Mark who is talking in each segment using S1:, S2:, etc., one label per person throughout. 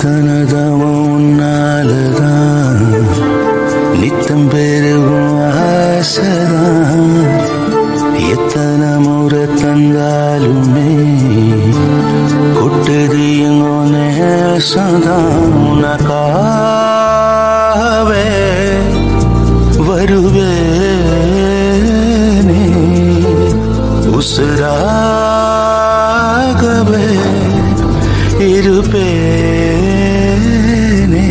S1: இத்தனை தவம் உன்னாலதான் நித்தம் பெருகும் ஆசைதான் எத்தனை முறை தந்தாலுமே கொட்டுது எங்கோ நேசதான் உனக்காவே வருவேனே உசுராகவே இருப்பேனே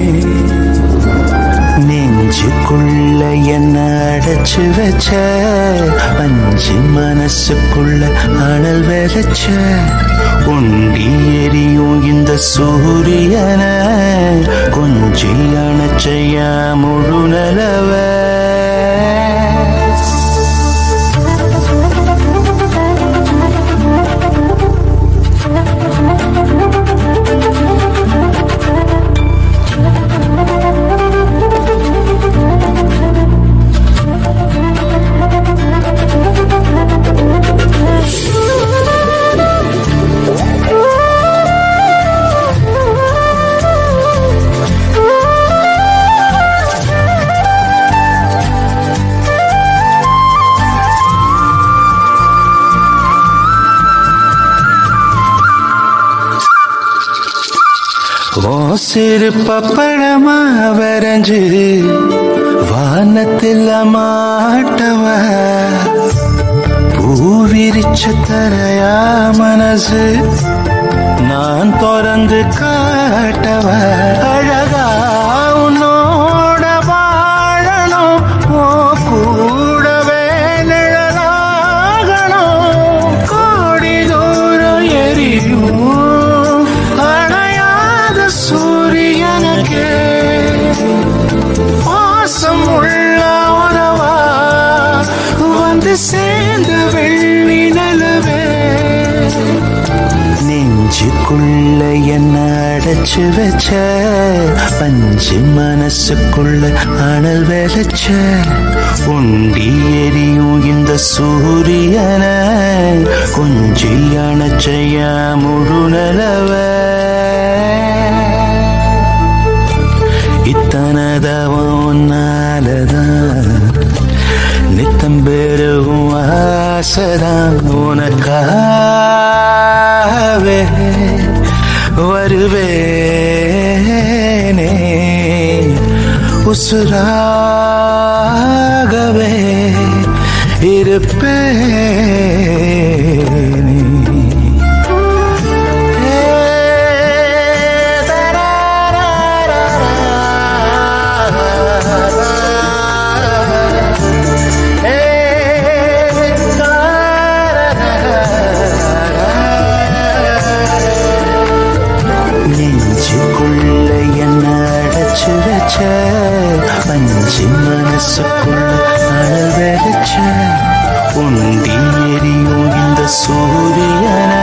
S1: நெஞ்சுக்குள்ள என்ன அடைச்சு வச்ச அஞ்சு மனசுக்குள்ள அனல் விதைச்ச உண்டி எரியும் இந்த சூரியன கொஞ்சி அணைச்சைய முழு நிலவ ஓ சிறு பப்படமா வரைஞ்சு வானத்தில் மாட்டவ பூவிரிச்ச தரையா மனசு நான் திறந்து காட்டவ அழகா உன்னோட வாழணும் ஓ கூடவே நிழலாகணும் கோடி தூரம் எரியும் அணையாத சூரியனுக்கு பாசம் உள்ள உறவா வந்து சேர்ந்த வெள்ளி நிலவே நெஞ்சுக்குள்ள என்ன அடைச்சு வச்ச பஞ்சு மனசுக்குள்ள அனல் விதைச்ச உண்டி எரியும் இந்த சூரியன கொஞ்சி அணைச்சைய முழு நிலவ இத்தனை தவம் உன்னாலதான் நித்தம் பெருகும் ஆசைதான் உனக்காவே வருவேனே உசுராகவே இருப்பேனே நெஞ்சுக்குள்ள என்ன அடைச்சு வச்ச பஞ்சு மனசுக்குள்ள அழல் விதைச்ச உண்டி எரியும் இந்த சூரியன